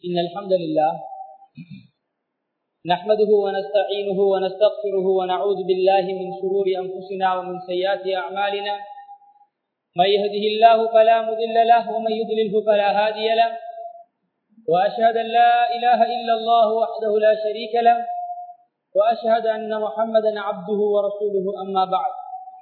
إن الحمد لله نحمده ونستعينه ونستغفره ونعوذ بالله من شرور أنفسنا ومن سيئات أعمالنا من يهده الله فلا مضل له ومن يضلله فلا هادي له وأشهد أن لا إله إلا الله وحده لا شريك له وأشهد أن محمدا عبده ورسوله أما بعد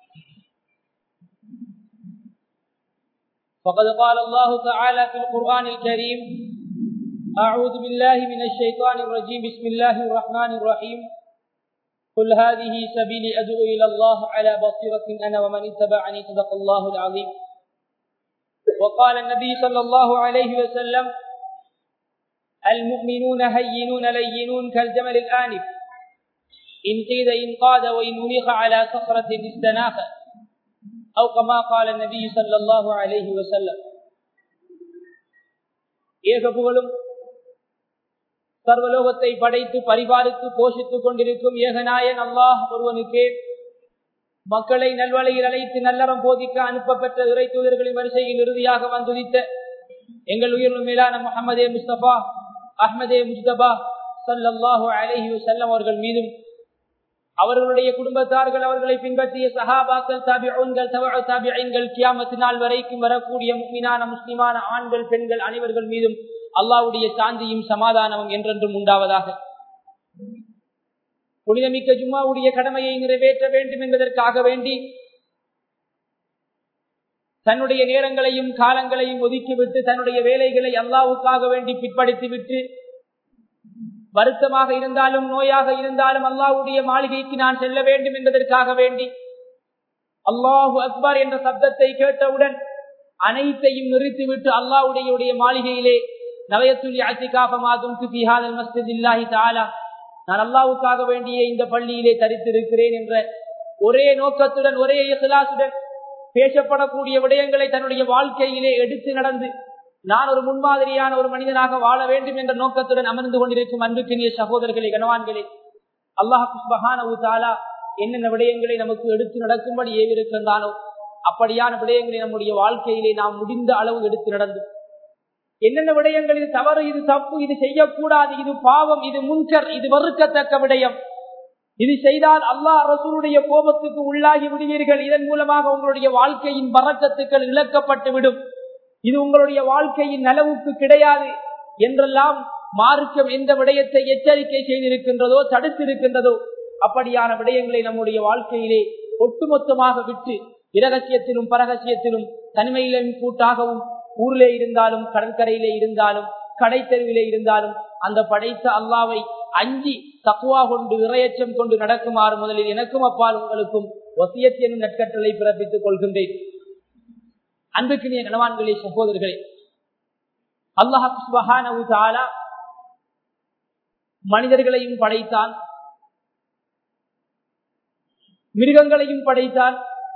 فقد قال الله تعالى في القرآن الكريم أعوذ بالله من الشيطان الرجيم بسم الله الرحمن الرحيم قل هذه سبيلي أدعو إلى الله على بصيرة أنا ومن اتبعني صدق الله العظيم وقال النبي صلى الله عليه وسلم المؤمنون هينون لينون كالجمل الآنف إن قيد إن قاد وإن أنيخ على صخرة استناخ أو كما قال النبي صلى الله عليه وسلم ஏக புகழும் சர்வலோகத்தை படைத்து பரிபாலித்து போஷித்துக் கொண்டிருக்கும் ஏகநாயன் அல்லாஹ் ஒருவனுக்கே மக்களை நல்வழியில் அழைத்து நல்லறம் போதிக்க அனுப்பப்பெற்ற இறை தூதர்களின் வரிசையில் இறுதியாக வந்துதித்த எங்கள் உயிரினும் மேலான முகமதே முஸ்தபா அஹ்மதே முஸ்தபா சல்லாஹு அலஹி செல்லம் அவர்கள் மீதும் அவர்களுடைய குடும்பத்தார்கள் அவர்களை பின்பற்றிய சஹாபாக்கள் தாபிகள் தவழ தாபியங்கள் கியாமத்து நாள் வரைக்கும் வரக்கூடிய மீனான முஸ்லிமான ஆண்கள் பெண்கள் அனைவர்கள் மீதும் அல்லாவுடைய சாந்தியும் சமாதானமும் என்றென்றும் உண்டாவதாக புனிதமிக்க ஜும்மாவுடைய கடமையை நிறைவேற்ற வேண்டும் என்பதற்காக வேண்டி தன்னுடைய நேரங்களையும் காலங்களையும் ஒதுக்கிவிட்டு தன்னுடைய வேலைகளை அல்லாவுக்காக வேண்டி பிற்படுத்திவிட்டு வருத்தமாக இருந்தாலும் நோயாக இருந்தாலும் அல்லாவுடைய மாளிகைக்கு நான் செல்ல வேண்டும் என்பதற்காக வேண்டி அல்லாஹு அக்பர் என்ற சப்தத்தை கேட்டவுடன் அனைத்தையும் நிறுத்திவிட்டு அல்லாவுடைய மாளிகையிலே நவயத்துலி அத்திகாபமாதும் பிஹாதல் மஸ்ஜித் இல்லாஹி தாலா நான் அல்லாவுக்காக வேண்டிய இந்த பள்ளியிலே தரித்திருக்கிறேன் என்ற ஒரே நோக்கத்துடன் ஒரே இசலாசுடன் பேசப்படக்கூடிய விடயங்களை தன்னுடைய வாழ்க்கையிலே எடுத்து நடந்து நான் ஒரு முன்மாதிரியான ஒரு மனிதனாக வாழ வேண்டும் என்ற நோக்கத்துடன் அமர்ந்து கொண்டிருக்கும் அன்புக்கினிய சகோதரர்களே கனவான்களே அல்லாஹ் குஸ்பஹான தாலா என்னென்ன விடயங்களை நமக்கு எடுத்து நடக்கும்படி ஏவிருக்கின்றானோ அப்படியான விடயங்களை நம்முடைய வாழ்க்கையிலே நாம் முடிந்த அளவு எடுத்து நடந்து என்னென்ன விடயங்கள் இது தவறு இது தப்பு இது செய்யக்கூடாது இது பாவம் இது முன்கர் இது வறுக்கத்தக்க விடயம் இது செய்தால் அல்லாஹ் ரசூலுடைய கோபத்துக்கு உள்ளாகி விடுவீர்கள் இதன் மூலமாக உங்களுடைய வாழ்க்கையின் பறக்கத்துக்கள் இழக்கப்பட்டு விடும் இது உங்களுடைய வாழ்க்கையின் நலவுக்கு கிடையாது என்றெல்லாம் மார்க்கம் எந்த விடயத்தை எச்சரிக்கை செய்திருக்கின்றதோ தடுத்திருக்கின்றதோ அப்படியான விடயங்களை நம்முடைய வாழ்க்கையிலே ஒட்டுமொத்தமாக விட்டு இரகசியத்திலும் பரகசியத்திலும் தனிமையிலும் கூட்டாகவும் ஊரிலே இருந்தாலும் கடற்கரையிலே இருந்தாலும் கடை தெருவிலே இருந்தாலும் அந்த படைத்த அல்லாவை அஞ்சி தக்குவா கொண்டு இறையச்சம் கொண்டு நடக்குமாறு முதலில் எனக்கும் அப்பால் உங்களுக்கும் வசியத்தின் நட்கட்டளை பிறப்பித்துக் கொள்கின்றேன் அன்புக்கினிய கணவான்களே சகோதரர்களே அல்லாஹாலா மனிதர்களையும் படைத்தான் மிருகங்களையும் படைத்தான்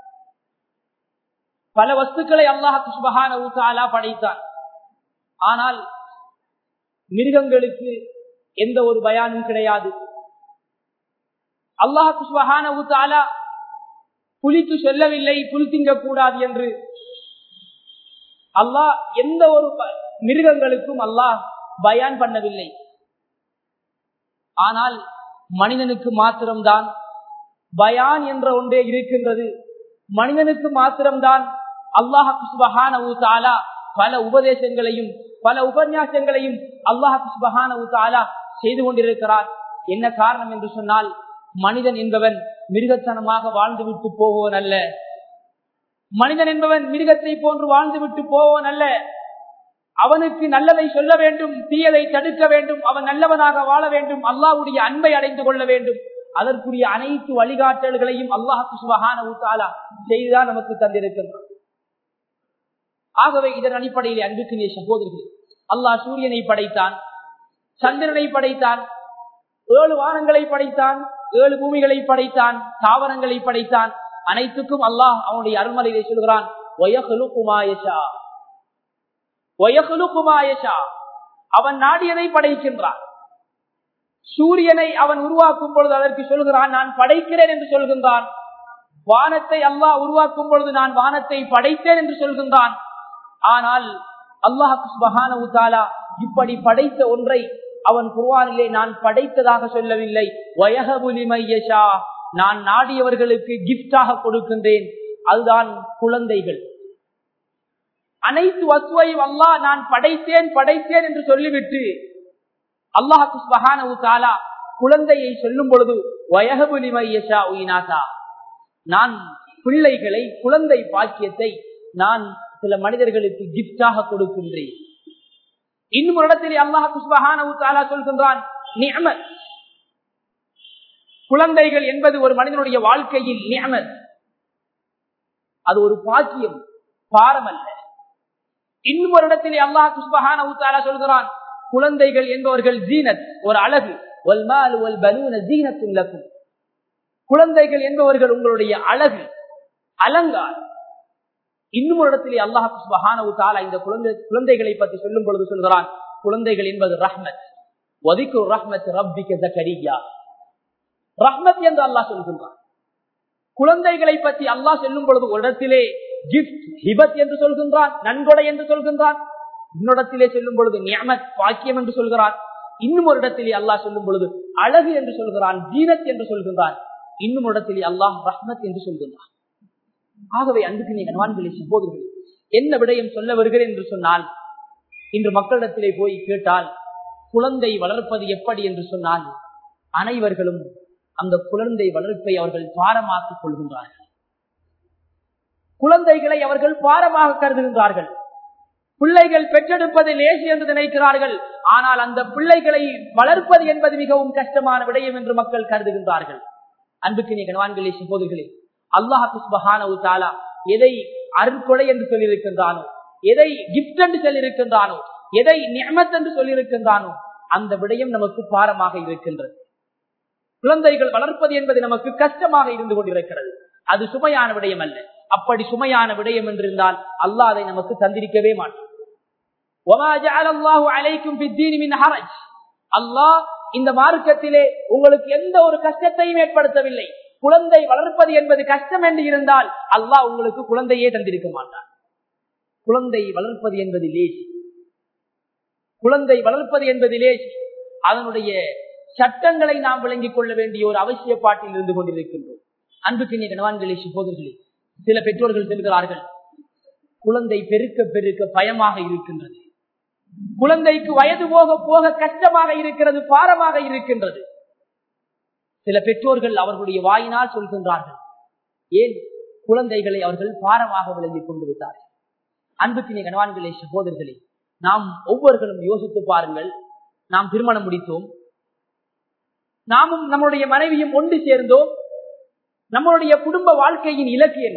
பல வஸ்துக்களை அல்லாஹாலா படைத்தான் ஆனால் மிருகங்களுக்கு எந்த ஒரு பயானும் கிடையாது அல்லாஹாலா புலிக்கு சொல்லவில்லை புல் திங்கக்கூடாது என்று அல்லாஹ் எந்த ஒரு மிருகங்களுக்கும் அல்லாஹ் பயான் பண்ணவில்லை ஆனால் மனிதனுக்கு மாத்திரம்தான் பயான் என்ற ஒன்றே இருக்கின்றது மனிதனுக்கு மாத்திரம்தான் அல்லாஹால பல உபதேசங்களையும் பல உபன்யாசங்களையும் அல்லாஹால செய்து கொண்டிருக்கிறார் என்ன காரணம் என்று சொன்னால் மனிதன் என்பவன் மிருகத்தனமாக வாழ்ந்துவிட்டு போவோன் அல்ல மனிதன் என்பவன் மிருகத்தை போன்று வாழ்ந்துவிட்டு போவோன் அல்ல அவனுக்கு நல்லதை சொல்ல வேண்டும் தீயதை தடுக்க வேண்டும் அவன் நல்லவனாக வாழ வேண்டும் அல்லாவுடைய அன்பை அடைந்து கொள்ள வேண்டும் அதற்குரிய அனைத்து வழிகாட்டல்களையும் அல்லாஹு சுபகான ஊத்தாலா செய்துதான் நமக்கு தந்திருக்கின்றான் ஆகவே இதன் அடிப்படையில் அன்புக்கு நீ சகோதரர்கள் அல்லாஹ் சூரியனை படைத்தான் சந்திரனை படைத்தான் ஏழு வானங்களை படைத்தான் ஏழு பூமிகளை படைத்தான் தாவரங்களை படைத்தான் அனைத்துக்கும் அல்லாஹ் அவனுடைய அருள்மலையை சொல்கிறான் அவன் நாடியதை படைக்கின்றான் சூரியனை அவன் உருவாக்கும் பொழுது அதற்கு சொல்கிறான் நான் படைக்கிறேன் என்று சொல்கின்றான் வானத்தை அல்லாஹ் உருவாக்கும் பொழுது நான் வானத்தை படைத்தேன் என்று சொல்கின்றான் ஆனால் அல்லாஹ் சுபஹானஹு தஆலா இப்படி படைத்த ஒன்றை அவன் குர்வானிலே நான் படைத்ததாக சொல்லவில்லை வயகபுலிமையஷா நான் நாடியவர்களுக்கு கிஃப்டாக கொடுக்கின்றேன் அதுதான் குழந்தைகள் அனைத்து வசுவையும் அல்லாஹ் நான் படைத்தேன் படைத்தேன் என்று சொல்லிவிட்டு அல்லாஹு சுபஹானஹு தஆலா குழந்தையை சொல்லும் பொழுது வயகபுலிமையஷா உயினாதா நான் பிள்ளைகளை குழந்தை பாக்கியத்தை நான் சில மனிதர்களுக்கு கிஃப்டாக கொடுக்கின்றேன் இன்னும் ஒரு இடத்திலே அல்லாஹ் சுபஹானஹு தஆலா சொல்கின்றான் நிஅமத் குழந்தைகள் என்பது ஒரு மனிதனுடைய வாழ்க்கையில் நியமத் அது ஒரு பாக்கியம் பாரம் அல்ல இன்னும் ஒரு இடத்திலே அல்லாஹ் குஸ்பஹான ஊத்தாலா சொல்கிறான் குழந்தைகள் என்பவர்கள் ஜீனத் ஒரு அழகு வல்மால் வல் பலூன ஜீனத்தும் லக்கும் குழந்தைகள் என்பவர்கள் உங்களுடைய அழகு அலங்கார் இன்னும் ஒரு இடத்திலே அல்லாஹ் குஸ்பஹான ஊத்தாலா இந்த குழந்தை குழந்தைகளை பற்றி சொல்லும் பொழுது சொல்கிறான் குழந்தைகள் என்பது ரஹ்மத் வதிக்கு ரஹ்மத் ரப்பிக்க ஜக்கரியா ரஹ்மத் என்று அல்லாஹ் சொல்கின்றான் குழந்தைகளை பற்றி அல்லாஹ் சொல்லும் பொழுது ஒரு இடத்திலே கிஃப்ட் ஹிபத் என்று சொல்கின்றான் நன்கொடை என்று சொல்கின்றான் இன்னொடத்திலே சொல்லும் பொழுது நியமத் பாக்கியம் என்று சொல்கிறான் இன்னும் ஒரு இடத்திலே அல்லாஹ் சொல்லும் பொழுது அழகு என்று சொல்கிறான் ஜீனத் என்று சொல்கின்றான் இன்னும் ஒரு இடத்திலே அல்லாஹ் ரஹ்மத் என்று சொல்கின்றான் ஆகவே அன்புக்கு நீ கணவான்களை சகோதரர்கள் என்ன விடயம் சொல்ல வருகிறேன் என்று சொன்னால் இன்று மக்களிடத்திலே போய் கேட்டால் குழந்தை வளர்ப்பது எப்படி என்று சொன்னால் அனைவர்களும் அந்த குழந்தை வளர்ப்பை அவர்கள் பாரமாக்கிக் கொள்கின்றார்கள் குழந்தைகளை அவர்கள் பாரமாக கருதுகின்றார்கள் பிள்ளைகள் பெற்றெடுப்பது லேசி என்று நினைக்கிறார்கள் ஆனால் அந்த பிள்ளைகளை வளர்ப்பது என்பது மிகவும் கஷ்டமான விடயம் என்று மக்கள் கருதுகின்றார்கள் அன்புக்கு நீ கணவான்களே சகோதரிகளே அல்லாஹு தாலா எதை அருட்கொடை என்று சொல்லியிருக்கின்றானோ எதை கிஃப்ட் என்று சொல்லியிருக்கின்றானோ எதை நியமத் என்று சொல்லியிருக்கின்றானோ அந்த விடயம் நமக்கு பாரமாக இருக்கின்றது குழந்தைகள் வளர்ப்பது என்பது நமக்கு கஷ்டமாக இருந்து கொண்டிருக்கிறது அது சுமையான விடயம் அல்ல அப்படி சுமையான விடயம் என்றிருந்தால் அல்லாஹ் அதை நமக்கு தந்திருக்கவே மாட்டான் அல்லாஹ் இந்த மார்க்கத்திலே உங்களுக்கு எந்த ஒரு கஷ்டத்தையும் ஏற்படுத்தவில்லை குழந்தை வளர்ப்பது என்பது கஷ்டம் என்று இருந்தால் அல்லாஹ் உங்களுக்கு குழந்தையே தந்திருக்க மாட்டான் குழந்தை வளர்ப்பது என்பது லேசி குழந்தை வளர்ப்பது என்பது லேசி அதனுடைய சட்டங்களை நாம் விளங்கிக் கொள்ள வேண்டிய ஒரு அவசிய பாட்டில் இருந்து கொண்டிருக்கின்றோம் அன்புக்கு நீ கணவான்களே சகோதரர்களே சில பெற்றோர்கள் செல்கிறார்கள் குழந்தை பெருக்க பெருக்க பயமாக இருக்கின்றது குழந்தைக்கு வயது போக போக கஷ்டமாக இருக்கிறது பாரமாக இருக்கின்றது சில பெற்றோர்கள் அவர்களுடைய வாயினால் சொல்கின்றார்கள் ஏன் குழந்தைகளை அவர்கள் பாரமாக விளங்கிக் கொண்டு விட்டார்கள் அன்புக்கு நீ கணவான்களே சகோதரர்களே நாம் ஒவ்வொருவரும் யோசித்து பாருங்கள் நாம் திருமணம் முடித்தோம் நாமும் நம்முடைய மனைவியும் ஒன்று சேர்ந்தோம் நம்மளுடைய குடும்ப வாழ்க்கையின் இலக்கு என்ன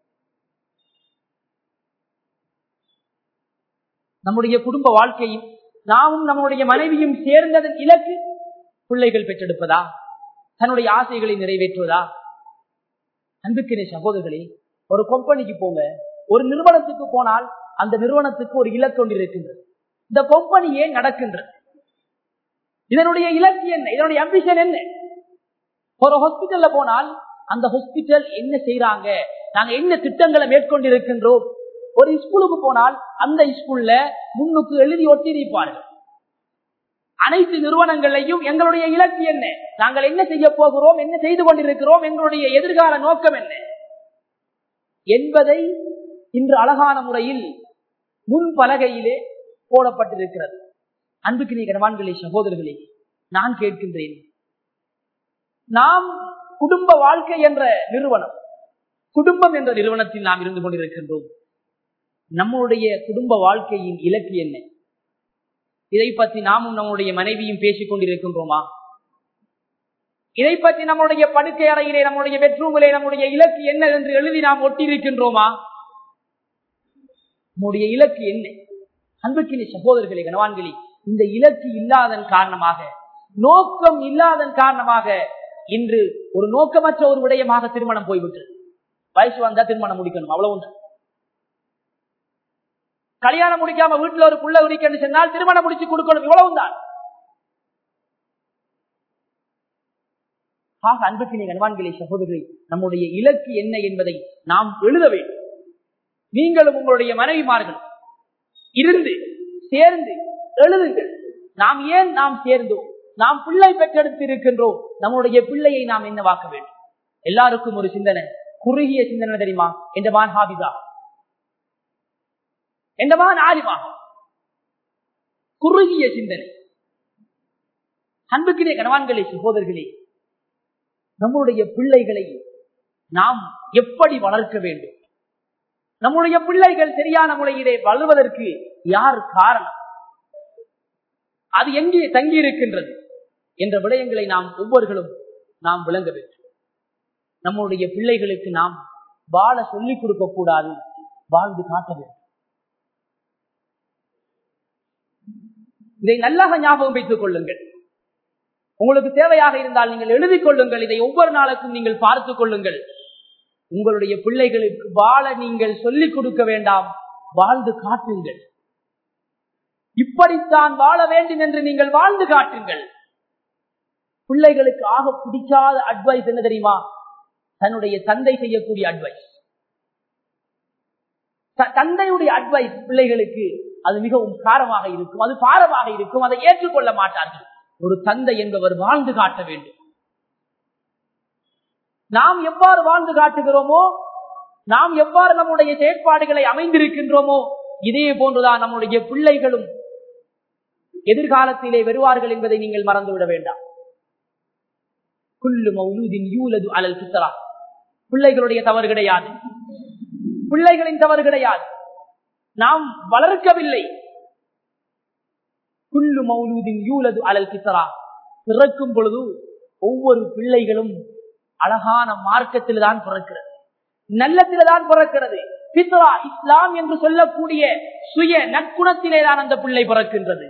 நம்முடைய குடும்ப வாழ்க்கையும் நாமும் நம்முடைய மனைவியும் சேர்ந்ததன் இலக்கு பிள்ளைகள் பெற்றெடுப்பதா தன்னுடைய ஆசைகளை நிறைவேற்றுவதா அன்புக்கிற சகோதரர்களே ஒரு கம்பெனிக்கு போங்க ஒரு நிறுவனத்துக்கு போனால் அந்த நிறுவனத்துக்கு ஒரு இலக்கு ஒன்று இருக்கின்றது இந்த கம்பெனி ஏன் நடக்கின்றது இதனுடைய இலக்கு என்ன இதனுடைய அம்பிஷன் என்ன ஒரு ஹாஸ்பிட்டல்ல போனால் அந்த ஹாஸ்பிட்டல் என்ன செய்யறாங்க நாங்க என்ன திட்டங்களை மேற்கொண்டிருக்கின்றோம் ஒரு ஸ்கூலுக்கு போனால் அந்த ஸ்கூல்ல முன்னுக்கு எழுதி ஒட்டி இருப்பார்கள் அனைத்து நிறுவனங்களையும் எங்களுடைய இலக்கு என்ன நாங்கள் என்ன செய்ய போகிறோம் என்ன செய்து கொண்டிருக்கிறோம் எங்களுடைய எதிர்கால நோக்கம் என்ன என்பதை இன்று அழகான முறையில் முன் பலகையிலே போடப்பட்டிருக்கிறது அன்புக்கு நீ கணவான்களே சகோதரர்களே நான் கேட்கின்றேன் நாம் குடும்ப வாழ்க்கை என்ற நிறுவனம் குடும்பம் என்ற நிறுவனத்தில் நாம் இருந்து கொண்டிருக்கின்றோம் நம்முடைய குடும்ப வாழ்க்கையின் இலக்கு என்ன இதை பற்றி நாமும் நம்முடைய மனைவியும் பேசிக் கொண்டிருக்கின்றோமா இதை பற்றி நம்முடைய படுக்கை அறையிலே நம்முடைய பெட்ரூமிலே நம்முடைய இலக்கு என்ன என்று எழுதி நாம் ஒட்டியிருக்கின்றோமா நம்முடைய இலக்கு என்ன அன்புக்கினி சகோதரர்களே கனவான்களே இந்த இலக்கு இல்லாதன் காரணமாக நோக்கம் இல்லாதன் காரணமாக இன்று ஒரு நோக்கமற்ற ஒரு விடயமாக திருமணம் போய்விட்டது வயசு வந்தா திருமணம் முடிக்கணும் அவ்வளவு கல்யாணம் முடிக்காம வீட்டுல ஒரு புள்ள உரிக்கன்னு சொன்னால் திருமணம் முடிச்சு கொடுக்கணும் இவ்வளவுதான் ஆக அன்புக்கு நீங்க அன்பான்களே சகோதரர்களே நம்முடைய இலக்கு என்ன என்பதை நாம் எழுத வேண்டும் நீங்களும் உங்களுடைய மனைவிமார்கள் இருந்து சேர்ந்து எழுதுங்கள் நாம் ஏன் நாம் சேர்ந்தோம் நாம் பிள்ளை பெற்றெடுத்து இருக்கின்றோம் நம்முடைய பிள்ளையை நாம் என்னவாக்க வேண்டும் எல்லாருக்கும் ஒரு சிந்தனை குறுகிய சிந்தனை தெரியுமா என்ற மான் ஹாபிதா என்ற மகன் ஆலிமா குறுகிய சிந்தனை அன்புக்கிலே கணவான்களே சகோதரர்களே நம்முடைய பிள்ளைகளை நாம் எப்படி வளர்க்க வேண்டும் நம்முடைய பிள்ளைகள் சரியான முறையிலே வளர்வதற்கு யார் காரணம் அது எங்கே தங்கி இருக்கின்றது என்ற விடயங்களை நாம் ஒவ்வொருகளும் நாம் விளங்க வேண்டும் நம்முடைய பிள்ளைகளுக்கு நாம் வாழ சொல்லிக் கொடுக்க கூடாது வாழ்ந்து காட்ட வேண்டும் இதை நல்லாக ஞாபகம் வைத்துக் கொள்ளுங்கள் உங்களுக்கு தேவையாக இருந்தால் நீங்கள் எழுதிக் கொள்ளுங்கள் இதை ஒவ்வொரு நாளுக்கும் நீங்கள் பார்த்துக் கொள்ளுங்கள் உங்களுடைய பிள்ளைகளுக்கு வாழ நீங்கள் சொல்லிக் கொடுக்க வேண்டாம் வாழ்ந்து காட்டுங்கள் இப்படித்தான் வாழ வேண்டும் என்று நீங்கள் வாழ்ந்து காட்டுங்கள் பிள்ளைகளுக்கு ஆக பிடிக்காத அட்வைஸ் என்ன தெரியுமா தன்னுடைய தந்தை செய்யக்கூடிய அட்வைஸ் தந்தையுடைய அட்வைஸ் பிள்ளைகளுக்கு அது மிகவும் காரமாக இருக்கும் அது பாரமாக இருக்கும் அதை ஏற்றுக்கொள்ள மாட்டார்கள் ஒரு தந்தை என்பவர் வாழ்ந்து காட்ட வேண்டும் நாம் எவ்வாறு வாழ்ந்து காட்டுகிறோமோ நாம் எவ்வாறு நம்முடைய செயற்பாடுகளை அமைந்திருக்கின்றோமோ இதே போன்றுதான் நம்முடைய பிள்ளைகளும் எதிர்காலத்திலே வருவார்கள் என்பதை நீங்கள் மறந்துவிட வேண்டாம் குல்லு மௌலூதின் யூலது அலல் சித்தரா பிள்ளைகளுடைய தவறு கிடையாது பிள்ளைகளின் தவறு கிடையாது நாம் வளர்க்கவில்லை குல்லு மௌலூதின் யூலது அலல் சித்தரா பிறக்கும் பொழுது ஒவ்வொரு பிள்ளைகளும் அழகான மார்க்கத்தில் தான் பிறக்கிறது நல்லத்தில் தான் பிறக்கிறது பித்ரா இஸ்லாம் என்று சொல்லக்கூடிய சுய நற்குணத்திலே தான் அந்த பிள்ளை பிறக்கின்றது